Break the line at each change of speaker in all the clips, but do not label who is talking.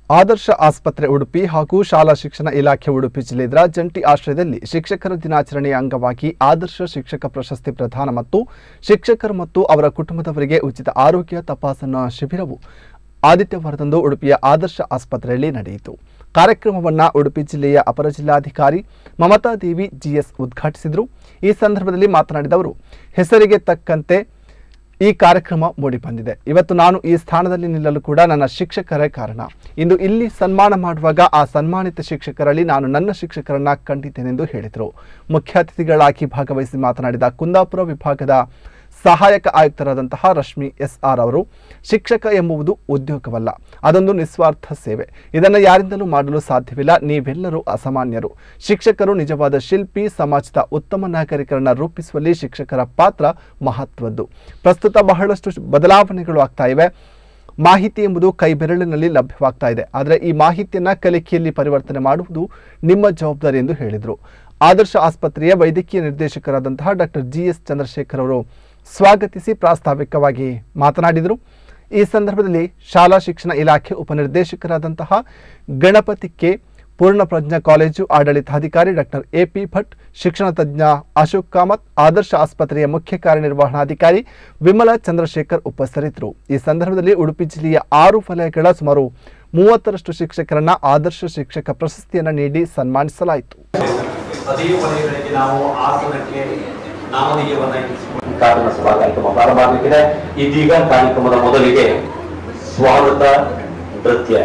ಆದರ್ಶ ಆಸ್ಪತ್ರೆ ಉಡುಪಿ ಹಾಗೂ ಶಾಲಾ ಶಿಕ್ಷಣ ಇಲಾಖೆ ಉಡುಪಿ ಜಿಲ್ಲೆಯ ಜಂಟಿ ಆಶ್ರಯದಲ್ಲಿ ಶಿಕ್ಷಕರ ದಿನಾಚರಣೆಯ ಅಂಗವಾಗಿ ಆದರ್ಶ ಶಿಕ್ಷಕ ಪ್ರಶಸ್ತಿ ಪ್ರದಾನ ಮತ್ತು ಶಿಕ್ಷಕರು ಮತ್ತು ಅವರ ಕುಟುಂಬದವರಿಗೆ ಉಚಿತ ಆರೋಗ್ಯ ತಪಾಸಣಾ ಶಿಬಿರವು ಆದಿತ್ಯವಾರದಂದು ಉಡುಪಿಯ ಆದರ್ಶ ಆಸ್ಪತ್ರೆಯಲ್ಲಿ ನಡೆಯಿತು ಕಾರ್ಯಕ್ರಮವನ್ನು ಉಡುಪಿ ಜಿಲ್ಲೆಯ ಅಪರ ಜಿಲ್ಲಾಧಿಕಾರಿ ಮಮತಾ ದೇವಿ ಜಿಎಸ್ ಉದ್ಘಾಟಿಸಿದರು ಈ ಸಂದರ್ಭದಲ್ಲಿ ಮಾತನಾಡಿದ ಅವರು ಹೆಸರಿಗೆ ತಕ್ಕಂತೆ ಈ ಕಾರ್ಯಕ್ರಮ ಮೂಡಿಬಂದಿದೆ ಇವತ್ತು ನಾನು ಈ ಸ್ಥಾನದಲ್ಲಿ ನಿಲ್ಲಲು ಕೂಡ ನನ್ನ ಶಿಕ್ಷಕರೇ ಕಾರಣ ಇಂದು ಇಲ್ಲಿ ಸನ್ಮಾನ ಮಾಡುವಾಗ ಆ ಸನ್ಮಾನಿತ ಶಿಕ್ಷಕರಲ್ಲಿ ನಾನು ನನ್ನ ಶಿಕ್ಷಕರನ್ನ ಕಂಡಿದ್ದೇನೆಂದು ಹೇಳಿದರು ಮುಖ್ಯ ಅತಿಥಿಗಳಾಗಿ ಭಾಗವಹಿಸಿ ಮಾತನಾಡಿದ ಕುಂದಾಪುರ ವಿಭಾಗದ ಸಹಾಯಕ ಆಯುಕ್ತರಾದಂತಹ ರಶ್ಮಿ ಎಸ್ ಆರ್ ಅವರು ಶಿಕ್ಷಕ ಎಂಬುವುದು ಉದ್ಯೋಗವಲ್ಲ ಅದೊಂದು ನಿಸ್ವಾರ್ಥ ಸೇವೆ ಇದನ್ನು ಯಾರಿಂದಲೂ ಮಾಡಲು ಸಾಧ್ಯವಿಲ್ಲ ನೀವೆಲ್ಲರೂ ಅಸಾಮಾನ್ಯರು ಶಿಕ್ಷಕರು ನಿಜವಾದ ಶಿಲ್ಪಿ ಸಮಾಜದ ಉತ್ತಮ ನಾಗರಿಕರನ್ನ ರೂಪಿಸುವಲ್ಲಿ ಶಿಕ್ಷಕರ ಪಾತ್ರ ಮಹತ್ವದ್ದು ಪ್ರಸ್ತುತ ಬಹಳಷ್ಟು ಬದಲಾವಣೆಗಳು ಆಗ್ತಾ ಇವೆ ಮಾಹಿತಿ ಎಂಬುದು ಕೈ ಬೆರಳಿನಲ್ಲಿ ಲಭ್ಯವಾಗ್ತಾ ಇದೆ ಆದರೆ ಈ ಮಾಹಿತಿಯನ್ನ ಕಲಿಕೆಯಲ್ಲಿ ಪರಿವರ್ತನೆ ಮಾಡುವುದು ನಿಮ್ಮ ಜವಾಬ್ದಾರಿ ಎಂದು ಹೇಳಿದರು ಆದರ್ಶ ಆಸ್ಪತ್ರೆಯ ವೈದ್ಯಕೀಯ ನಿರ್ದೇಶಕರಾದಂತಹ ಡಾಕ್ಟರ್ ಜಿ ಎಸ್ ಚಂದ್ರಶೇಖರ್ ಅವರು ಸ್ವಾಗತಿಸಿ ಪ್ರಾಸ್ತಾವಿಕವಾಗಿ ಮಾತನಾಡಿದರು ಈ ಸಂದರ್ಭದಲ್ಲಿ ಶಾಲಾ ಶಿಕ್ಷಣ ಇಲಾಖೆ ಉಪನಿರ್ದೇಶಕರಾದಂತಹ ಗಣಪತಿ ಕೆ ಪೂರ್ಣಪ್ರಜ್ಞಾ ಕಾಲೇಜು ಆಡಳಿತಾಧಿಕಾರಿ ಡಾಕ್ಟರ್ ಎ ಪಿ ಭಟ್ ಶಿಕ್ಷಣ ತಜ್ಞ ಅಶೋಕ್ ಕಾಮತ್ ಆದರ್ಶ ಆಸ್ಪತ್ರೆಯ ಮುಖ್ಯ ಕಾರ್ಯನಿರ್ವಹಣಾಧಿಕಾರಿ ವಿಮಲಾ ಚಂದ್ರಶೇಖರ್ ಉಪಸ್ಥಿತರಿದ್ದರು ಈ ಸಂದರ್ಭದಲ್ಲಿ ಉಡುಪಿ ಜಿಲ್ಲೆಯ ಆರು ವಲಯಗಳ ಸುಮಾರು ಮೂವತ್ತರಷ್ಟು ಶಿಕ್ಷಕರನ್ನ ಆದರ್ಶ ಶಿಕ್ಷಕ ಪ್ರಶಸ್ತಿಯನ್ನು ನೀಡಿ ಸನ್ಮಾನಿಸಲಾಯಿತು
ಅದೇ ವಲಯಗಳಿಗೆ ನಾವು ಆಸನಕ್ಕೆ ನಾಮಧೇಯವನ್ನ ಇರಿಸಿಕೊಂಡು
ಕಾರ್ಯಕ್ರಮ ಸಭಾ ಕಾರ್ಯಕ್ರಮ ಪ್ರಾರಂಭ ಆಗಲಿಕ್ಕಿದೆ ಇದೀಗ ಕಾರ್ಯಕ್ರಮದ ಮೊದಲಿಗೆ ಸ್ವಾಗತ ನೃತ್ಯ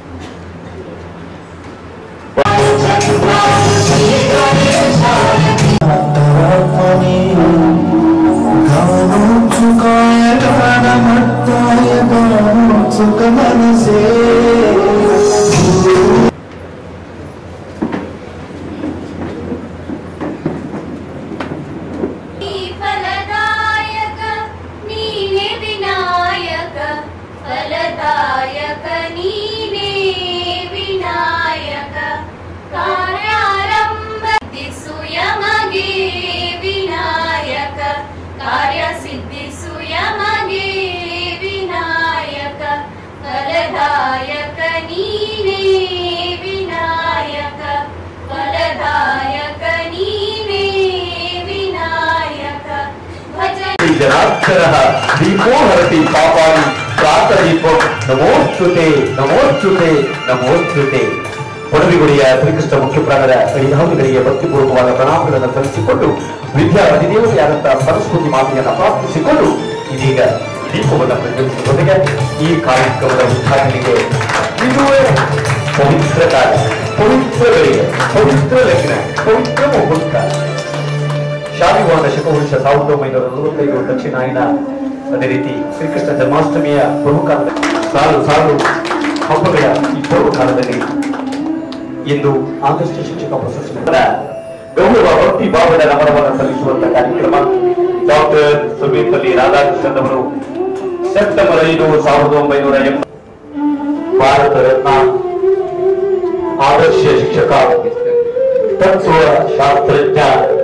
ನೀ ಫಲದಾಯಕ ನೀನೆ ವಿನಾಯಕ ಫಲದಾಯಕ ನೀನೆ ವಿನಾಯಕ ಕಾರ್ಯಾರಂಭ ಸಿದ್ಧಿಸುಯಮಗೆ ವಿನಾಯಕ ಕಾರ್ಯ ಸಿದ್ಧಿಸುಯಮಗೆ ವಿನಾಯಕ ಫಲದಾಯಕ ನೀನೆ ವಿನಾಯಕ ಫಲದಾಯಕ ನೀನೆ ವಿನಾಯಕ ಭಜ
ಜನಾಕ್ಷರಃ ದೀಪೋ ಹರತಿ ಪಾಪಾನಿ ಪ್ರಾತದೀಪಂ ನಮೋಸ್ತುತೆ ನಮೋಸ್ತುತೆ ನಮೋಸ್ತುತೆ ಪಡುವಿಗುಡಿಯ ಶ್ರೀಕೃಷ್ಣ ಮುಖ್ಯ ಪ್ರಾಣದ ಐದಾವುಗಳಿಗೆ ಭಕ್ತಿಪೂರ್ವಕವಾದ ಪ್ರಣಾಮಗಳನ್ನು ಸಲ್ಲಿಸಿಕೊಂಡು ವಿದ್ಯಾ ಅಧಿದೇವತೆಯಾದಂತಹ ಸರಸ್ವತಿ ಮಾತೆಯನ್ನು ಪ್ರಾರ್ಥಿಸಿಕೊಂಡು ಇದೀಗ ದೀಪವನ್ನು ಪ್ರಜ್ವಲಿಸುವ ಜೊತೆಗೆ ಈ ಕಾರ್ಯಕ್ರಮದ ಉದ್ಘಾಟನೆಗೆ ಇದುವೇ ಪವಿತ್ರ ಕಾಲ ಪವಿತ್ರ ಗಳಿಗೆ ಪವಿತ್ರ ಲಗ್ನ ಪವಿತ್ರ ಮುಹೂರ್ತ ಶಾಲಿವಾದ ಶಕವರ್ಷ ಸಾವಿರದ ಒಂಬೈನೂರ ನಲವತ್ತೈದು ದಕ್ಷಿಣಾಯನ ಅದೇ ರೀತಿ ಶ್ರೀಕೃಷ್ಣ ಜನ್ಮಾಷ್ಟಮಿಯ ಬಹುಕಾಲದ ಸಾಲು ಸಾಲು ಹಬ್ಬಗಳ ಈ ಬಹುಕಾಲದಲ್ಲಿ ಇಂದು ಆದರ್ಶ ಶಿಕ್ಷಕ ಪ್ರಶಸ್ತಿ ಗೌರವ ಭಕ್ತಿ ಭಾವದ ನಮನವನ್ನು ಸಲ್ಲಿಸುವಂತ ಕಾರ್ಯಕ್ರಮ ಡಾಕ್ಟರ್ ಸುಮೀಪಲ್ಲಿ ರಾಧಾಕೃಷ್ಣನ್ ಅವರು ಸೆಪ್ಟೆಂಬರ್ ಐದು ಸಾವಿರದ ಒಂಬೈನೂರ ಎಂಬ ಭಾರತ ರತ್ನ ಆದರ್ಶ ಶಿಕ್ಷಕ ತತ್ವ ಶಾಸ್ತ್ರಜ್ಞ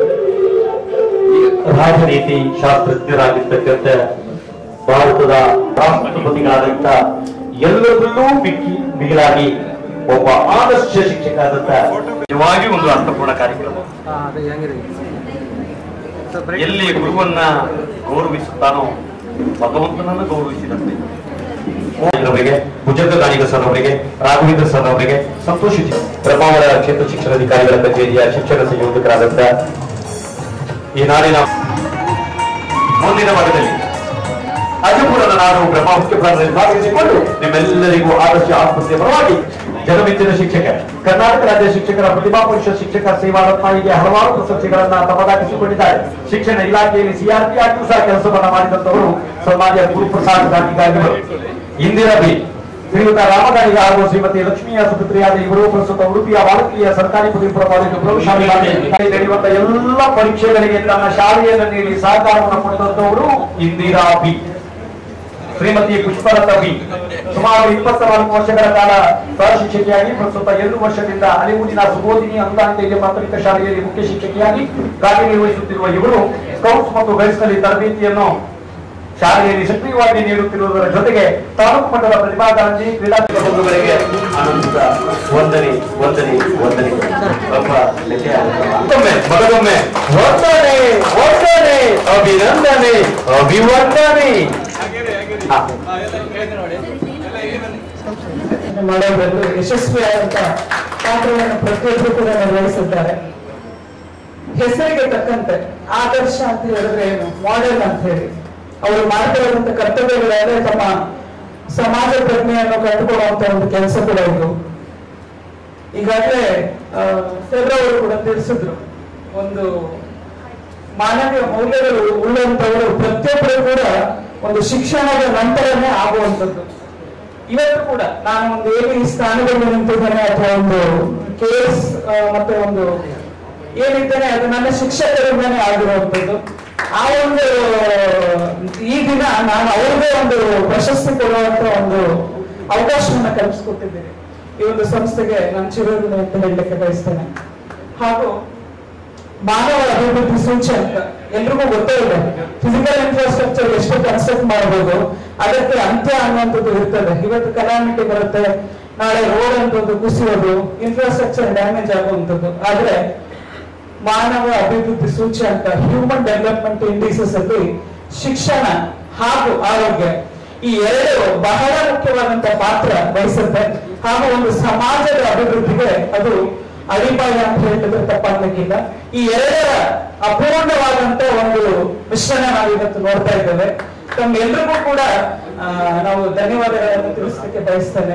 ರಾಜನೀತಿ ಶಾಸ್ತ್ರಜ್ಞರಾಗಿರ್ತಕ್ಕಂಥ ಭಾರತದ ರಾಷ್ಟ್ರಪತಿಗಳಾದಂತ ಎಲ್ಲರಲ್ಲೂ ಮಿಕ್ಕಿ ಮಿಗಿಲಾಗಿ ಒಬ್ಬ ಆದರ್ಶ ಶಿಕ್ಷಕ ಆದಂತ ನಿಜವಾಗಿ ಒಂದು ಅರ್ಥಪೂರ್ಣ ಕಾರ್ಯಕ್ರಮ ಎಲ್ಲಿ ಗುರುವನ್ನ ಗೌರವಿಸುತ್ತಾನೋ ಭಗವಂತನನ್ನು ಗೌರವಿಸಿದಂತೆ ಅವರಿಗೆ ಭುಜಂಗ ಗಾಣಿಗ ಸರ್ ಅವರಿಗೆ ರಾಘವೇಂದ್ರ ಸರ್ ಅವರಿಗೆ ಸಂತೋಷ ಬ್ರಹ್ಮಾವರ ಕ್ಷೇತ್ರ ಶಿಕ್ಷಣಾಧಿಕಾರಿಗಳ ಕಚೇರಿಯ ಶಿಕ್ಷಣ ಸಂಯೋಜಕರಾದಂತ ಈ ನಾಡಿನ ಮುಂದಿನ ಭಾಗದಲ್ಲಿ ಅಜಪುರದ ನಾಡು ಬ್ರಹ್ಮ ಮುಖ್ಯ ಪ್ರಾಣದಲ್ಲಿ ಭಾಗವಹಿಸಿಕೊಂಡು ನಿಮ್ಮೆಲ್ಲರಿಗೂ ಆದರ್ಶ ಆಸ್ಪತ್ರೆಯ ಪರವಾಗಿ ಜನಮೆಚ್ಚಿನ ಶಿಕ್ಷಕ ಕರ್ನಾಟಕ ರಾಜ್ಯ ಶಿಕ್ಷಕರ ಪ್ರತಿಭಾ ಪರಿಷತ್ ಶಿಕ್ಷಕ ಸೇವಾ ರತ್ನ ಹೀಗೆ ಹಲವಾರು ಪ್ರಶಸ್ತಿಗಳನ್ನ ತಮ್ಮದಾಗಿಸಿಕೊಂಡಿದ್ದಾರೆ ಶಿಕ್ಷಣ ಇಲಾಖೆಯಲ್ಲಿ ಸಿಆರ್ಪಿ ಆಗಿಯೂ ಸಹ ಕೆಲಸವನ್ನ ಮಾಡಿದಂತವರು ಸನ್ಮಾನ್ಯ ಗುರುಪ್ರಸಾದ್ ಗಾಂಧಿಗಾಗಿವರು ಇಂದಿರಾ ಬಿ ಶ್ರೀಯುತ ರಾಮಗಾಣಿಗ ಹಾಗೂ ಶ್ರೀಮತಿ ಲಕ್ಷ್ಮೀಯ ಸುಪುತ್ರಿಯಾದ ಇವರು ಪ್ರಸ್ತುತ ಉಡುಪಿಯ ಬಾಲಕಿಯ ಸರ್ಕಾರಿ ಪದವಿ ಪೂರ್ವ ಕಾಲೇಜು ಪ್ರೌಢಶಾಲೆ ನಡೆಯುವಂತ ಎಲ್ಲ ಪರೀಕ್ಷೆಗಳಿಗೆ ತನ್ನ ಶಾಲೆಯನ್ನು ನೀಡಿ ಸಹಕಾರವನ್ನು ಕೊಟ್ಟಂತವರು ಇಂದಿರಾ ಬಿ ಶ್ರೀಮತಿ ಪುಷ್ಪಲತಾ ಬಿ ಸುಮಾರು ಇಪ್ಪತ್ತ ನಾಲ್ಕು ವರ್ಷಗಳ ಕಾಲ ಸಹ ಶಿಕ್ಷಕಿಯಾಗಿ ಪ್ರಸ್ತುತ ಎರಡು ವರ್ಷದಿಂದ ಅಲಿಮುಡಿನ ಸುಬೋಧಿನಿ ಅನುದಾನಿತ ಹಿರಿಯ ಪ್ರಾಥಮಿಕ ಶಾಲೆಯಲ್ಲಿ ಮುಖ್ಯ ಶಿಕ್ಷಕಿಯಾಗಿ ಕಾರ್ಯನಿರ್ವಹಿಸುತ್ತಿರುವ ಇವರು ಸ್ಕೌಟ್ಸ್ ಮತ್ತು ಗೈಡ್ಸ್ ನಲ್ಲಿ ತರಬೇತಿಯನ್ನು ಶಾಲೆಯಲ್ಲಿ ಸಕ್ರಿಯವಾಗಿ ನೀಡುತ್ತಿರುವುದರ ಜೊತೆಗೆ ತಾಲೂಕು ಮಟ್ಟದ ಪ್ರತಿಭಾ ಕಾರಂಜಿ ಕ್ರೀಡಾ ಬಂಧುಗಳಿಗೆ ವಂದನೆ ವಂದನೆ ವಂದನೆ ಸ್ವಲ್ಪ ಲೆಕ್ಕ ಆಗುತ್ತಲ್ಲ? ಮತ್ತೊಮ್ಮೆ ಮಗದೊಮ್ಮೆ ವಂದನೆ ವಂದನೆ ಅಭಿನಂದನೆ ಅಭಿವಂದನೆ ಹಾ.
ಮಾಡೋದ್ರಲ್ಲಿ ಯಶಸ್ವಿಯಾದಂತ ಪಾತ್ರವನ್ನು ಪ್ರತಿಯೊಬ್ಬರು ಕೂಡ ನಿರ್ವಹಿಸಿದ್ದಾರೆ ಹೆಸರಿಗೆ ತಕ್ಕಂತೆ ಆದರ್ಶ ಅಂತ ಹೇಳಿದ್ರೆ ಏನು ಮಾಡೆಲ್ ಅಂತ ಹೇಳಿ ಅವರು ಮಾಡ್ತಾ ಇರುವಂತ ಕರ್ತವ್ಯಗಳಾದ್ರೆ ತಮ್ಮ ಸಮಾಜ ಪ್ರಜ್ಞೆಯನ್ನು ಕಂಡುಕೊಳ್ಳುವಂತ ಒಂದು ಕೆಲಸ ಕೂಡ ಇದು ಈಗಾಗಲೇ ಸರ್ ಅವರು ಕೂಡ ತಿಳಿಸಿದ್ರು ಒಂದು ಮಾನವೀಯ ಮೌಲ್ಯಗಳು ಉಳ್ಳಂತವರು ಪ್ರತಿಯೊಬ್ಬರು ಕೂಡ ಒಂದು ಶಿಕ್ಷಣದ ನಂತರನೇ ಆಗುವಂಥದ್ದು ಇವತ್ತು ಕೂಡ ನಾನು ಒಂದು ಏನು ಈ ಸ್ಥಾನದಲ್ಲಿ ನಿಂತಿದ್ದೇನೆ ಅಥವಾ ಒಂದು ಕೇಸ್ ಮತ್ತೆ ಒಂದು ಏನಿದ್ದೇನೆ ಅದು ನನ್ನ ಶಿಕ್ಷಕರಿಂದನೇ ಆಗಿರುವಂಥದ್ದು ಆ ಒಂದು ಈ ದಿನ ನಾನು ಅವ್ರಿಗೆ ಒಂದು ಪ್ರಶಸ್ತಿ ಕೊಡುವಂತ ಒಂದು ಅವಕಾಶವನ್ನ ಕಲ್ಪಿಸ್ಕೊಟ್ಟಿದ್ದೀನಿ ಈ ಒಂದು ಸಂಸ್ಥೆಗೆ ನಾನು ಚಿರಋಣಿ ಅಂತ ಹೇಳಲಿಕ್ಕೆ ಬಯಸ್ತೇನೆ ಹಾಗೂ ಮಾನವ ಅಭಿವೃದ್ಧಿ ಸೂಚ್ಯಂಕ ಎಲ್ರಿಗೂ ಗೊತ್ತೇ ಇದೆ ಫಿಸಿಕಲ್ ಇನ್ಫ್ರಾಸ್ಟ್ರಕ್ಚರ್ ಎಷ್ಟು ಕನ್ಸ್ಟ್ರಕ್ಟ್ ಮಾಡಬಹುದು ಅದಕ್ಕೆ ಅಂತ್ಯ ಅನ್ನುವಂಥದ್ದು ಇರ್ತದೆ ಇವತ್ತು ಕಲಾಮಿಟಿ ಬರುತ್ತೆ ನಾಳೆ ರೋಡ್ ಅಂತದ್ದು ಕುಸಿಯೋದು ಇನ್ಫ್ರಾಸ್ಟ್ರಕ್ಚರ್ ಡ್ಯಾಮೇಜ್ ಆಗುವಂಥದ್ದು ಆದ್ರೆ ಮಾನವ ಅಭಿವೃದ್ಧಿ ಸೂಚ್ಯಂಕ ಹ್ಯೂಮನ್ ಡೆವಲಪ್ಮೆಂಟ್ ಇಂಡಿಸಸ್ ಅಲ್ಲಿ ಶಿಕ್ಷಣ ಹಾಗೂ ಆರೋಗ್ಯ ಈ ಎರಡು ಬಹಳ ಮುಖ್ಯವಾದಂತ ಪಾತ್ರ ವಹಿಸುತ್ತೆ ಹಾಗೂ ಒಂದು ಸಮಾಜದ ಅಭಿವೃದ್ಧಿಗೆ ಅದು ಅಡಿಪಾಯ ಅಂತ ಹೇಳಿದ್ರೆ ತಪ್ಪಾಗ್ಲಿಕ್ಕಿಲ್ಲ ಈ ಎರಡರ ಅಪೂರ್ಣವಾದಂತ ಒಂದು ಮಿಶ್ರಣ ನಾವು ಇವತ್ತು ನೋಡ್ತಾ ಇದ್ದೇವೆ ತಮ್ಗೆಲ್ರಿಗೂ ಕೂಡ ಆ, ನಾವು ಧನ್ಯವಾದಗಳನ್ನು ತಿಳಿಸ್ಲಿಕ್ಕೆ ಬಯಸ್ತೇನೆ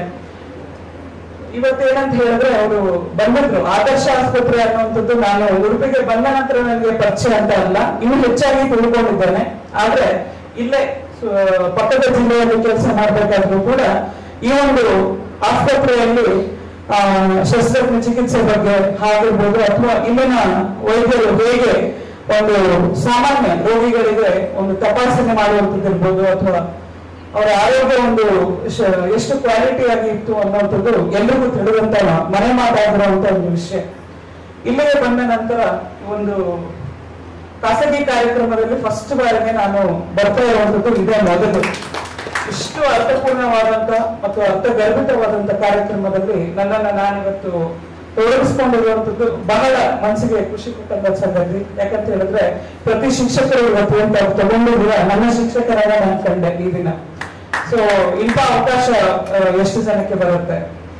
ಇವತ್ತೇನಂತ ಹೇಳಿದ್ರೆ ಅವರು ಬಂದಿದ್ರು ಆದರ್ಶ ಆಸ್ಪತ್ರೆ ಅನ್ನುವಂಥದ್ದು ನಾನು ಉಡುಪಿಗೆ ಬಂದ ನಂತರ ನನಗೆ ಪರಿಚಯ ಅಂತ ಅಲ್ಲ ಇನ್ನು ಹೆಚ್ಚಾಗಿ ತಿಳ್ಕೊಂಡಿದ್ದೇನೆ ಆದ್ರೆ ಇಲ್ಲೇ ಸು- ಪಕ್ಕದ ಜಿಲ್ಲೆಯಲ್ಲಿ ಕೆಲಸ ಮಾಡ್ಬೇಕಾದ್ರೂ ಕೂಡ ಈ ಒಂದು ಆಸ್ಪತ್ರೆಯಲ್ಲಿ ಆ, ಶಸ್ತ್ರಕ್ರಿಯೆ ಚಿಕಿತ್ಸೆ ಬಗ್ಗೆ ಆಗಿರ್ಬೋದು ಅಥವಾ ಇಲ್ಲಿನ ವೈದ್ಯರು ಹೇಗೆ ಒಂದು ಸಾಮಾನ್ಯ ರೋಗಿಗಳಿಗೆ ಒಂದು ತಪಾಸಣೆ ಮಾಡುವಂಥದ್ದಿರ್ಬೋದು ಅಥವಾ ಅವರ ಆರೋಗ್ಯ ಒಂದು ಶ- ಎಷ್ಟು ಕ್ವಾಲಿಟಿ ಆಗಿ ಇತ್ತು ಅನ್ನುವಂಥದ್ದು ಎಲ್ರಿಗೂ ತಿಳಿದಂತ ಮನೆ ಮಾತಾಗಿರುವಂತ ಒಂದು ವಿಷಯ ಇಲ್ಲಿಗೆ ಬಂದ ನಂತರ ಒಂದು ಖಾಸಗಿ ಕಾರ್ಯಕ್ರಮದಲ್ಲಿ ಫಸ್ಟ್ ಬಾರಿಗೆ ನಾನು ಬರ್ತಾ ಇರುವಂತದ್ದು ಇದೇ ಮೊದಲು ಇಷ್ಟು ಅರ್ಥಪೂರ್ಣವಾದಂತ ಮತ್ತು ಅರ್ಥಗರ್ಭಿತವಾದಂತ ಕಾರ್ಯಕ್ರಮದಲ್ಲಿ ನನ್ನನ್ನ ನಾನಿವತ್ತು ತೊಡಗಿಸ್ಕೊಂಡಿರುವಂತದ್ದು ಬಹಳ ಮನಸ್ಸಿಗೆ ಖುಷಿ ಕೊಟ್ಟಂತ ಸಂಗತಿ ಯಾಕಂತ ಹೇಳಿದ್ರೆ ಪ್ರತಿ ಶಿಕ್ಷಕರು ಇವತ್ತು ಅಂತ ತಗೊಂಡಿದ್ದೀರ ನನ್ನ ಶಿಕ್ಷಕರಾಗ ನಾನು ಕಂಡೆ ಈ ದಿನ ಸೊ ಇಂಥ ಅವಕಾಶ ಆ, ಎಷ್ಟು ಜನಕ್ಕೆ ಬರುತ್ತೆ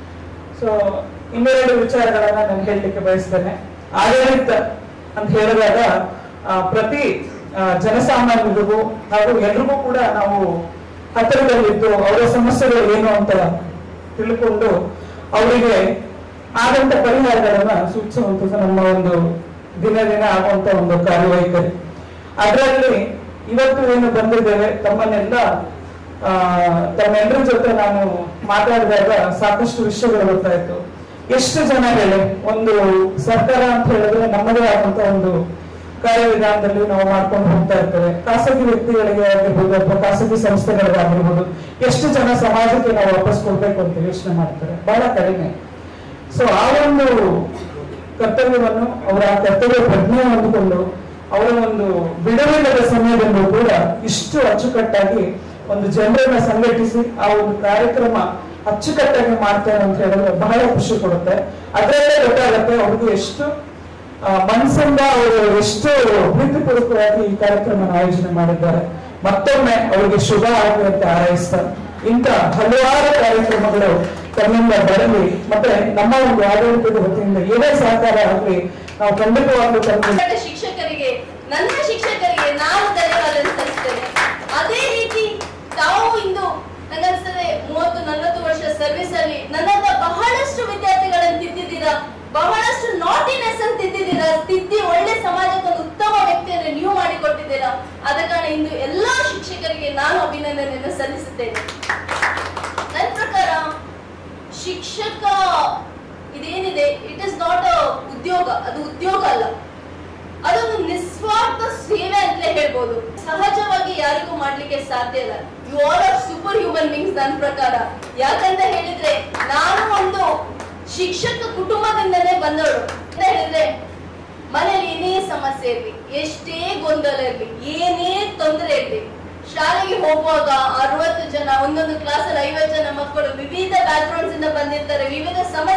ಸೊ ಇನ್ನೆರಡು ವಿಚಾರಗಳನ್ನ ನಾನು ಹೇಳಲಿಕ್ಕೆ ಬಯಸ್ತೇನೆ ಆಡಳಿತ ಅಂತ ಹೇಳಿದಾಗ ಆ, ಪ್ರತಿ ಆ, ಜನಸಾಮಾನ್ಯರಿಗೂ ಹಾಗೂ ಎಲ್ರಿಗೂ ಕೂಡ ನಾವು ಹತ್ತಿರದಲ್ಲಿದ್ದು ಅವರ ಸಮಸ್ಯೆಗಳು ಏನು ಅಂತ ತಿಳ್ಕೊಂಡು ಅವರಿಗೆ ಆದಂತ ಪರಿಹಾರಗಳನ್ನ ಸೂಚಿಸುವಂಥದ್ದು ನಮ್ಮ ಒಂದು ದಿನ ದಿನ ಆಗುವಂತ ಒಂದು ಕಾರ್ಯವೈಖರಿ ಅದರಲ್ಲಿ ಇವತ್ತು ಏನು ಬಂದಿದ್ದೇವೆ ತಮ್ಮನ್ನೆಲ್ಲ ಆ, ತಮ್ಮೆಲ್ಲರ ಜೊತೆ ನಾನು ಮಾತಾಡಿದಾಗ ಸಾಕಷ್ಟು ವಿಷಯಗಳು ಗೊತ್ತಾಯ್ತು ಎಷ್ಟು ಜನ ಹೇಳಿ ಒಂದು ಸರ್ಕಾರ ಅಂತ ಹೇಳಿದ್ರೆ ನಮ್ಮದೇ ಆದಂತ ಒಂದು ಕಾರ್ಯವಿಧಾನದಲ್ಲಿ ನಾವು ಮಾಡ್ಕೊಂಡು ಹೋಗ್ತಾ ಇರ್ತೇವೆ ಖಾಸಗಿ ವ್ಯಕ್ತಿಗಳಿಗೆ ಆಗಿರ್ಬೋದು ಅಥವಾ ಖಾಸಗಿ ಸಂಸ್ಥೆಗಳಿಗೆ ಆಗಿರ್ಬೋದು ಎಷ್ಟು ಜನ ಸಮಾಜಕ್ಕೆ ನಾವು ವಾಪಸ್ ಕೊಡ್ಬೇಕು ಅಂತ ಯೋಚನೆ ಮಾಡ್ತಾರೆ ಬಹಳ ಕಡಿಮೆ ಸೊ ಆ ಒಂದು ಕರ್ತವ್ಯವನ್ನು ಅವರ ಆ ಕರ್ತವ್ಯ ಪ್ರಜ್ಞೆ ಹೊಂದಿಕೊಂಡು ಅವರ ಒಂದು ಬಿಡುವಿಲ್ಲದ ಸಮಯದಲ್ಲೂ ಕೂಡ ಇಷ್ಟು ಅಚ್ಚುಕಟ್ಟಾಗಿ ಒಂದು ಜನರನ್ನ ಸಂಘಟಿಸಿ ಆ ಒಂದು ಕಾರ್ಯಕ್ರಮ ಅಚ್ಚುಕಟ್ಟಾಗಿ ಮಾಡ್ತಾರೆ ಅಂತ ಹೇಳಿದ್ರೆ ಬಹಳ ಖುಷಿ ಕೊಡುತ್ತೆ ಅದರಲ್ಲೇ ಗೊತ್ತಾಗುತ್ತೆ ಅವ್ರಿಗೆ ಎಷ್ಟು ಆ, ಮನಸ್ಸಿಂದ ಅವರು ಎಷ್ಟು ಪ್ರೀತಿಪೂರ್ವಕವಾಗಿ ಈ ಕಾರ್ಯಕ್ರಮ ಆಯೋಜನೆ ಮಾಡಿದ್ದಾರೆ ಮತ್ತೊಮ್ಮೆ ಅವರಿಗೆ ಶುಭ ಆಗಲಿ ಅಂತ ಹಾರೈಸ್ತಾರೆ ಇಂಥ ಹಲವಾರು ಕಾರ್ಯಕ್ರಮಗಳು ತಮ್ಮಿಂದ ಬರಲಿ ಮತ್ತೆ ನಮ್ಮ ಒಂದು ಆಡಳಿತದ ವತಿಯಿಂದ ಏನೇ ಸಹಕಾರ ಆಗಲಿ ನಾವು ಖಂಡಿತವಾಗ್ಲೂ ತಮ್ಮ
ನನ್ನ ಶಿಕ್ಷಕರಿಗೆ ನನ್ನ ಶಿಕ್ಷಕರಿಗೆ ನಾನು ಧನ್ಯವಾದ ಸಲ್ಲಿಸ್ತೇನೆ ಅದೇ ರೀತಿ ತಾವು ಇಂದು ನನಗನ್ಸ್ತದೆ ಮೂವತ್ತು ನಲವತ್ತು ವರ್ಷ ಸರ್ವಿಸ್ ಅಲ್ಲಿ ನನ್ನಂತ ಬಹಳಷ್ಟು ವಿದ್ಯಾರ್ಥಿಗಳನ್ನು ತಿದ್ದಿದ್ದೀರಾ ಬಹಳಷ್ಟು ನಾಟಿನೆಸ್ ಅನ್ನು ತಿದ್ದಿದ್ದೀರಾ ತಿದ್ದಿ ಒಳ್ಳೆ ಸಮಾಜಕ್ಕೆ ಒಂದು ಉತ್ತಮ ವ್ಯಕ್ತಿಯನ್ನು ನೀವು ಮಾಡಿಕೊಟ್ಟಿದ್ದೀರಾ ಆದ ಕಾರಣ ಇಂದು ಎಲ್ಲಾ ಶಿಕ್ಷಕರಿಗೆ ನಾನು ಅಭಿನಂದನೆಯನ್ನು ಸಲ್ಲಿಸುತ್ತೇನೆ ನನ್ನ ಪ್ರಕಾರ ಶಿಕ್ಷಕ ಇದೇನಿದೆ ಇಟ್ ಇಸ್ ನಾಟ್ ಅ ಉದ್ಯೋಗ ಅದು ಉದ್ಯೋಗ ಅಲ್ಲ ಅದೊಂದು ನಿಸ್ವಾರ್ಥ ಸೇವೆ ಅಂತಲೇ ಹೇಳ್ಬೋದು ಸಹಜವಾಗಿ ಯಾರಿಗೂ ಮಾಡ್ಲಿಕ್ಕೆ ಸಾಧ್ಯ ಇಲ್ಲ you all are super human beings ನನ್ನ ಪ್ರಕಾರ ಯಾಕಂತ ಹೇಳಿದ್ರೆ ನಾನು ಒಂದು ಶಿಕ್ಷಕ ಕುಟುಂಬದಿಂದಲೇ ಬಂದವಳು ಅಂತ ಹೇಳಿದ್ರೆ ಮನೇಲಿ ಏನೇ ಸಮಸ್ಯೆ ಇರ್ಲಿ ಎಷ್ಟೇ ಗೊಂದಲ ಇರ್ಲಿ ಏನೇ ತೊಂದರೆ ಇರ್ಲಿ ಶಾಲೆಗೆ ಹೋಗುವಾಗ ಅರವತ್ತು ಜನ ಒಂದೊಂದು ಕ್ಲಾಸಲ್ಲಿ ಐವತ್ತು ಜನ ಮಕ್ಕಳು ವಿವಿಧ ಬ್ಯಾಕ್ಗ್ರೌಂಡ್ಸ್ ಇಂದ ಬಂದಿರ್ತಾರೆ ವಿವಿಧ ಸಮಸ್ಯೆಗಳು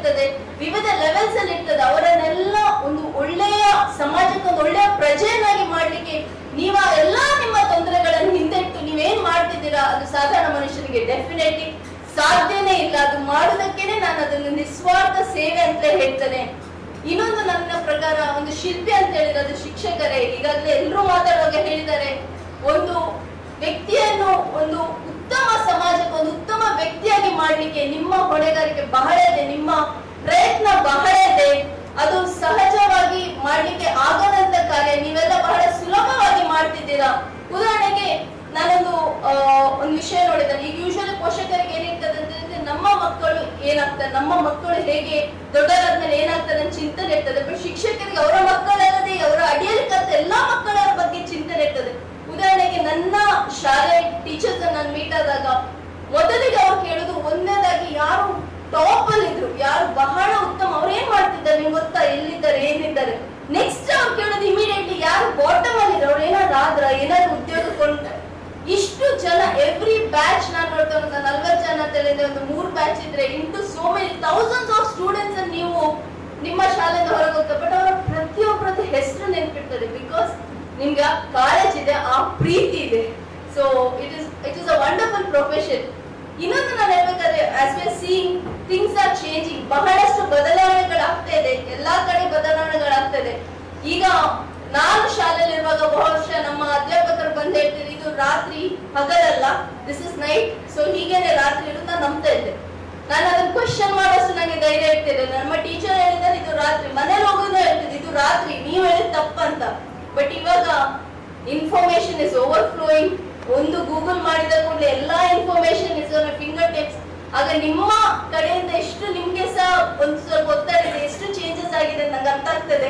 ಇರ್ತದೆ ವಿವಿಧ ಲೆವೆಲ್ಸ್ ಅಲ್ಲಿ ಇರ್ತದೆ ಅವರನ್ನೆಲ್ಲ ಒಂದು ಒಳ್ಳೆಯ ಸಮಾಜಕ್ಕೆ ಒಂದು ಒಳ್ಳೆಯ ಪ್ರಜೆಯನ್ನಾಗಿ ಮಾಡ್ಲಿಕ್ಕೆ ನೀವ ಎಲ್ಲಾ ನಿಮ್ಮ ತೊಂದರೆಗಳನ್ನು ಹಿಂದೆಟ್ಟು ನೀವೇನ್ ಮಾಡ್ತಿದ್ದೀರಾ ಅದು ಸಾಧಾರಣ ಮನುಷ್ಯನಿಗೆ ಡೆಫಿನೆಟ್ಲಿ ಸಾಧ್ಯನೇ ಇಲ್ಲ ಅದು ಮಾಡುವುದಕ್ಕೇನೆ ನಾನು ಅದನ್ನು ನಿಸ್ವಾರ್ಥ ಸೇವೆ ಅಂತ ಹೇಳ್ತೇನೆ ಇನ್ನೊಂದು ನನ್ನ ಪ್ರಕಾರ ಒಂದು ಶಿಲ್ಪಿ ಅಂತ ಹೇಳಿದ್ರೆ ಅದು ಶಿಕ್ಷಕರೇ ಈಗಾಗಲೇ ಎಲ್ಲರೂ ಮಾತಾಡುವಾಗ ಹೇಳಿದ್ದಾರೆ ಒಂದು ವ್ಯಕ್ತಿಯನ್ನು ಒಂದು ಉತ್ತಮ ಸಮಾಜಕ್ಕೆ ಒಂದು ಉತ್ತಮ ವ್ಯಕ್ತಿಯಾಗಿ ಮಾಡ್ಲಿಕ್ಕೆ ನಿಮ್ಮ ಹೊಣೆಗಾರಿಕೆ ಬಹಳ ಇದೆ ನಿಮ್ಮ ಪ್ರಯತ್ನ ಬಹಳ ಇದೆ ಅದು ಸಹಜವಾಗಿ ಮಾಡ್ಲಿಕ್ಕೆ ಆಗದಂತ ಕಾರ್ಯ ನೀವೆಲ್ಲ ಬಹಳ ಸುಲಭವಾಗಿ ಮಾಡ್ತಿದ್ದೀರಾ ಉದಾಹರಣೆಗೆ ನಾನೊಂದು ಆ, ಒಂದು ವಿಷಯ ನೋಡಿದ್ದೇನೆ ಈಗ ಯೂಶಲಿ ಪೋಷಕರಿಗೆ ಏನಿರ್ತದೆ ಅಂತಂದ್ರೆ ನಮ್ಮ ಮಕ್ಕಳು ಏನಾಗ್ತಾರೆ ನಮ್ಮ ಮಕ್ಕಳು ಹೇಗೆ ದೊಡ್ಡವರಾದ್ಮೇಲೆ ಏನಾಗ್ತಾರೆ ಅಂತ ಚಿಂತನೆ ಇರ್ತದೆ ಬಟ್ ಶಿಕ್ಷಕರಿಗೆ ಅವರ ಮಕ್ಕಳಲ್ಲದೆ ಅವರ ಅಡಿಯಲ್ಲಿ ಕಲಿತ ಎಲ್ಲಾ ಮಕ್ಕಳ ಬಗ್ಗೆ ಚಿಂತನೆ ಇರ್ತದೆ ಉದಾಹರಣೆಗೆ ನನ್ನ ಶಾಲೆ ಟೀಚರ್ಸ್ ನಾನು ಮೀಟ್ ಆದಾಗ ಮೊದಲಿಗೆ ಅವ್ರು ಕೇಳುದು ಒಂದನೇದಾಗಿ ಯಾರು ಟಾಪ್ ಅಲ್ಲಿ ಇದ್ರು ಯಾರು ಬಹಳ ಉತ್ತಮ ಅವ್ರು ಏನ್ ಮಾಡ್ತಿದ್ದಾರೆ ನಿಮ್ಗೆ ಗೊತ್ತಾ ಎಲ್ಲಿದ್ದಾರೆ ಏನಿದ್ದಾರೆ ನೆಕ್ಸ್ಟ್ ಅವ್ರು ಕೇಳೋದು ಇಮಿಡಿಯೇಟ್ಲಿ ಯಾರು ಬಾಟಮ್ ಅಲ್ಲಿ ಇದ್ರು ಅವ್ರು ಏನಾದ್ರು ಆದ್ರ ಏನಾದ್ರು ಉದ್ಯೋಗ ಕೊಂಡ್ರೆ ಇಷ್ಟು ಜನ ಎವ್ರಿ ಬ್ಯಾಚ್ ನಾನು ನೋಡ್ತಾ ಒಂದು ನಲ್ವತ್ತು ಜನ ಅಂತ ಹೇಳಿದ್ರೆ ಒಂದು ಮೂರ್ ಬ್ಯಾಚ್ ಇದ್ರೆ into so many thousands of students ನೀವು ನಿಮ್ಮ ಶಾಲೆಯಿಂದ ಹೊರಗೆ ಹೋಗ್ತಾರೆ ಬಟ್ ಅವರ ಪ್ರತಿಯೊಬ್ಬರದ್ದು ಹೆಸರು ನೆನಪಿರ್ತದೆ ಬಿಕಾಸ್ ನಿಮ್ಗೆ ಕಾಲೇಜ್ ಇದೆ ಆ ಪ್ರೀತಿ ಇದೆ so it is it is a wonderful profession ಇನ್ನೊಂದು ನಾನು ಹೇಳ್ಬೇಕಾದ್ರೆ as we seeing things are changing ಬಹಳಷ್ಟು ಬದಲಾವಣೆಗಳಾಗ್ತಾ ಇದೆ ಎಲ್ಲಾ ಕಡೆ ಬದಲಾವಣೆಗಳಾಗ್ತಾ ಇದೆ ಈಗ ನಾನು ಶಾಲೆಯಲ್ಲಿರುವಾಗ ಬಹುಶಃ ನಮ್ಮ ಅಧ್ಯಾಪಕರು ಬಂದು ಹೇಳ್ತಾರೆ ಇದು ರಾತ್ರಿ ಹಗಲಲ್ಲ ದಿಸ್ ಇಸ್ ನೈಟ್ ಸೊ ಹೀಗೇನೆ ರಾತ್ರಿ ಇರೋದು ನಾನು ನಂಬ್ತಾ ಇದ್ದೆ ನಾನು ಅದನ್ನ ಕ್ವಶನ್ ಮಾಡೋಷ್ಟು ನನಗೆ ಧೈರ್ಯ ಇರ್ತಿರಲಿಲ್ಲ ನಮ್ಮ ಟೀಚರ್ ಹೇಳಿದ್ದಾರೆ ಇದು ರಾತ್ರಿ ಮನೇಲಿ ಹೋಗೋದು ಹೇಳ್ತಿದ್ದು ಇದು ರಾತ್ರಿ ನೀವು ಹೇಳಿದ್ ತಪ್ಪಂತ ಬಟ್ ಇವಾಗ ಇನ್ಫಾರ್ಮೇಶನ್ ಇಸ್ ಓವರ್ ಫ್ಲೋಯಿಂಗ್ ಒಂದು ಗೂಗಲ್ ಮಾಡಿದ ಕೂಡಲೇ ಎಲ್ಲಾ ಇನ್ಫಾರ್ಮೇಶನ್ ಇಸ್ ಫಿಂಗರ್ ಟಿಪ್ಸ್ ಆಗ ನಿಮ್ಮ ಕಡೆಯಿಂದ ಎಷ್ಟು ನಿಮ್ಗೆ ಸಹ ಒಂದು ಸ್ವಲ್ಪ ಒತ್ತಡ ಇದೆ ಎಷ್ಟು ಚೇಂಜಸ್ ಆಗಿದೆ ಅಂತ ನಂಗೆ ಅರ್ಥ ಆಗ್ತದೆ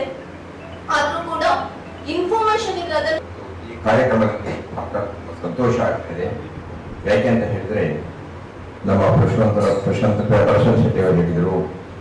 ಆದ್ರೂ ಕೂಡ ಇನ್ಫಾರ್ಮೇಶನ್ ಇದ್ರೆ ಅದನ್ನ
ಈ ಕಾರ್ಯಕ್ರಮಕ್ಕೆ ಬಹಳ ಸಂತೋಷ ಆಗ್ತದೆ ಯಾಕೆ ಅಂತ ಹೇಳಿದ್ರೆ ನಮ್ಮ ಪ್ರಶಾಂತ ಪ್ರಶಾಂತ ಪ್ರಶಾಂತ್ ಶೆಟ್ಟಿ ಅವರು ಹೇಳಿದರು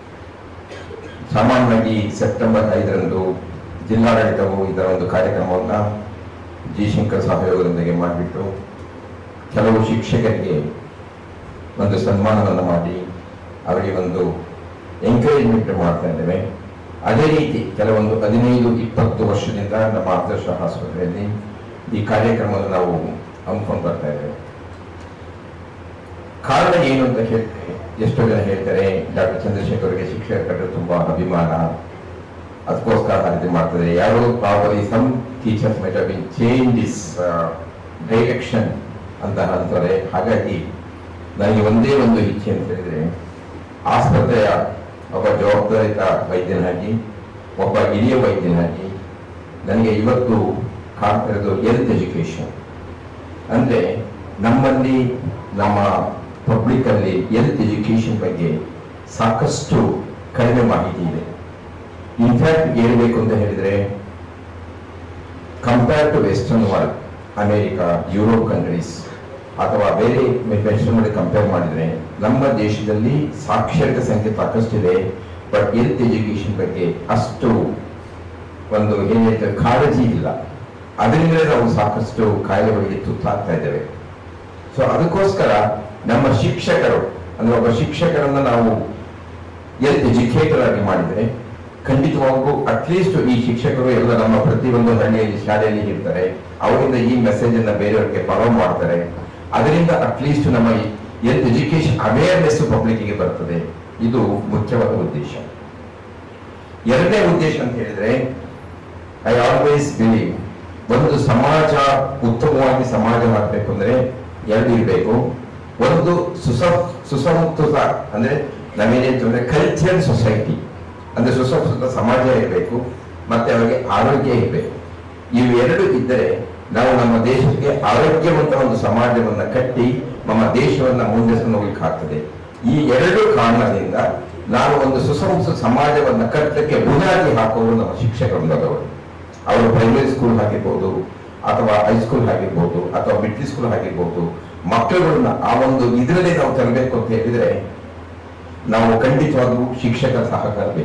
ಸಾಮಾನ್ಯವಾಗಿ ಸೆಪ್ಟೆಂಬರ್ ಐದರಂದು ಜಿಲ್ಲಾಡಳಿತವು ಇದರ ಒಂದು ಕಾರ್ಯಕ್ರಮವನ್ನ ಜಿ ಶಂಕರ್ ಸಹಯೋಗದೊಂದಿಗೆ ಮಾಡಿಬಿಟ್ಟು ಕೆಲವು ಶಿಕ್ಷಕರಿಗೆ ಒಂದು ಸನ್ಮಾನವನ್ನು ಮಾಡಿ ಅವರಿಗೆ ಒಂದು ಎಂಕರೇಜ್ಮೆಂಟ್ ಮಾಡ್ತಾ ಇದ್ದೇವೆ ಅದೇ ರೀತಿ ಕೆಲವೊಂದು ಹದಿನೈದು ಇಪ್ಪತ್ತು ವರ್ಷದಿಂದ ನಮ್ಮ ಆದರ್ಶ ಆಸ್ಪತ್ರೆಯಲ್ಲಿ ಈ ಕಾರ್ಯಕ್ರಮವನ್ನು ನಾವು ಹಮ್ಮಿಕೊಂಡು ಬರ್ತಾ ಇದ್ದೇವೆ ಕಾರಣ ಏನು ಅಂತ ಹೇಳ್ತಾರೆ ಎಷ್ಟೋ ಜನ ಹೇಳ್ತಾರೆ ಡಾಕ್ಟರ್ ಚಂದ್ರಶೇಖರ್ ಅವರಿಗೆ ಶಿಕ್ಷಕರ ಕಂಡ್ರೆ ತುಂಬಾ ಅಭಿಮಾನ ಅದಕ್ಕೋಸ್ಕರ ಆ ರೀತಿ ಮಾಡ್ತಾರೆ ಯಾರೋ probably some teachers might have been change is direction ಅಂತ ಅಂತಾರೆ ಹಾಗಾಗಿ ನನಗೆ ಒಂದೇ ಒಂದು ಇಚ್ಛೆ ಅಂತ ಹೇಳಿದ್ರೆ ಆಸ್ಪತ್ರೆಯ ಒಬ್ಬ ಜವಾಬ್ದಾರಿತ ವೈದ್ಯನಾಗಿ ಒಬ್ಬ ಹಿರಿಯ ವೈದ್ಯನಾಗಿ ನನಗೆ ಇವತ್ತು ಕಾಣ್ತಾ ಇರೋದು ಹೆಲ್ತ್ ಎಜುಕೇಶನ್ ಅಂದ್ರೆ ನಮ್ಮಲ್ಲಿ ನಮ್ಮ ಪಬ್ಲಿಕ್ ಅಲ್ಲಿ ಹೆಲ್ತ್ ಎಜುಕೇಶನ್ ಬಗ್ಗೆ ಸಾಕಷ್ಟು ಕಡಿಮೆ ಮಾಹಿತಿ ಇದೆ ಇನ್ಫ್ಯಾಕ್ಟ್ ಹೇಳಬೇಕು ಅಂತ ಹೇಳಿದ್ರೆ compare to western world America Europe countries ಅಥವಾ ಬೇರೆ ವೆಸ್ಟರ್ನ್ ಕಂಪೇರ್ ಮಾಡಿದ್ರೆ ನಮ್ಮ ದೇಶದಲ್ಲಿ ಸಾಕ್ಷರತೆ ಸಂಖ್ಯೆ ಸಾಕಷ್ಟಿದೆ ಬಟ್ ಹೆಲ್ತ್ ಎಜುಕೇಶನ್ ಬಗ್ಗೆ ಅಷ್ಟು ಒಂದು ಏನ್ ಹೇಳ್ತೇವೆ ಕಾಳಜಿ ಇಲ್ಲ ಅದರಿಂದಲೇ ನಾವು ಸಾಕಷ್ಟು ಕಾಯಿಲೆಗಳಿಗೆ ತುತ್ತಾಗ್ತಾ ಇದ್ದೇವೆ ಸೊ ಅದಕ್ಕೋಸ್ಕರ ನಮ್ಮ ಶಿಕ್ಷಕರು ಅಂದ್ರೆ ಒಬ್ಬ ಶಿಕ್ಷಕರನ್ನ ನಾವು ಹೆಲ್ತ್ ಎಜುಕೇಟರ್ ಆಗಿ ಮಾಡಿದ್ರೆ ಖಂಡಿತವಾಗೂ ಅಟ್ಲೀಸ್ಟ್ ಈ ಶಿಕ್ಷಕರು ಎಲ್ಲ ನಮ್ಮ ಪ್ರತಿಯೊಂದು ಹಳ್ಳಿಯಲ್ಲಿ ಶಾಲೆಯಲ್ಲಿ ಇರ್ತಾರೆ ಅವರಿಂದ ಈ ಮೆಸೇಜ್ ಅನ್ನ ಬೇರೆಯವರಿಗೆ ಫಾಲೋ ಮಾಡ್ತಾರೆ ಅದರಿಂದ ಅಟ್ಲೀಸ್ಟ್ ನಮ್ಮ ಹೆಲ್ತ್ ಎಜುಕೇಶನ್ ಅವೇರ್ನೆಸ್ ಪಬ್ಲಿಕ್ಗೆ ಬರ್ತದೆ ಇದು ಮುಖ್ಯವಾದ ಉದ್ದೇಶ ಎರಡನೇ ಉದ್ದೇಶ ಅಂತ ಹೇಳಿದ್ರೆ ಐ ಆಲ್ವೇಸ್ ಬಿಲೀವ್ ಒಂದು ಸಮಾಜ ಉತ್ತಮವಾಗಿ ಸಮಾಜ ಮಾಡಬೇಕು ಅಂದ್ರೆ ಎರಡು ಇರಬೇಕು ಒಂದು ಸುಸ ಸುಸಂಸ್ಕೃತ ಅಂದ್ರೆ ನಾವೇನೇನು ಅಂದ್ರೆ ಕಲ್ಚರಲ್ ಸೊಸೈಟಿ ಅಂದ್ರೆ ಸುಸಂಸ್ಕೃತ ಸಮಾಜ ಇರಬೇಕು ಮತ್ತೆ ಅವರಿಗೆ ಆರೋಗ್ಯ ಇರಬೇಕು ಇವು ಎರಡು ಇದ್ದರೆ ನಾವು ನಮ್ಮ ದೇಶಕ್ಕೆ ಆರೋಗ್ಯವಂತ ಒಂದು ಸಮಾಜವನ್ನ ಕಟ್ಟಿ ನಮ್ಮ ದೇಶವನ್ನ ಮುಂದೆ ಹೋಗ್ಲಿಕ್ಕೆ ಆಗ್ತದೆ ಈ ಎರಡು ಕಾರಣದಿಂದ ನಾನು ಒಂದು ಸುಸಂಸ್ಕೃತ ಸಮಾಜವನ್ನ ಕಟ್ಟಕ್ಕೆ ಬುನಾದಿ ಹಾಕುವುದು ನಮ್ಮ ಶಿಕ್ಷಕರು ಅವರು ಪ್ರೈಮರಿ ಸ್ಕೂಲ್ ಆಗಿರ್ಬೋದು ಅಥವಾ ಹೈಸ್ಕೂಲ್ ಆಗಿರ್ಬೋದು ಅಥವಾ ಮಿಡ್ಲ್ ಸ್ಕೂಲ್ ಆಗಿರ್ಬೋದು ಮಕ್ಕಳುಗಳನ್ನ ಆ ಒಂದು ಇದರಲ್ಲಿ ನಾವು ತರಬೇಕು ಅಂತ ಹೇಳಿದ್ರೆ ನಾವು ಖಂಡಿತವಾಗ್ಲೂ ಶಿಕ್ಷಕರ ಸಹಕಾರ ಬೇಕು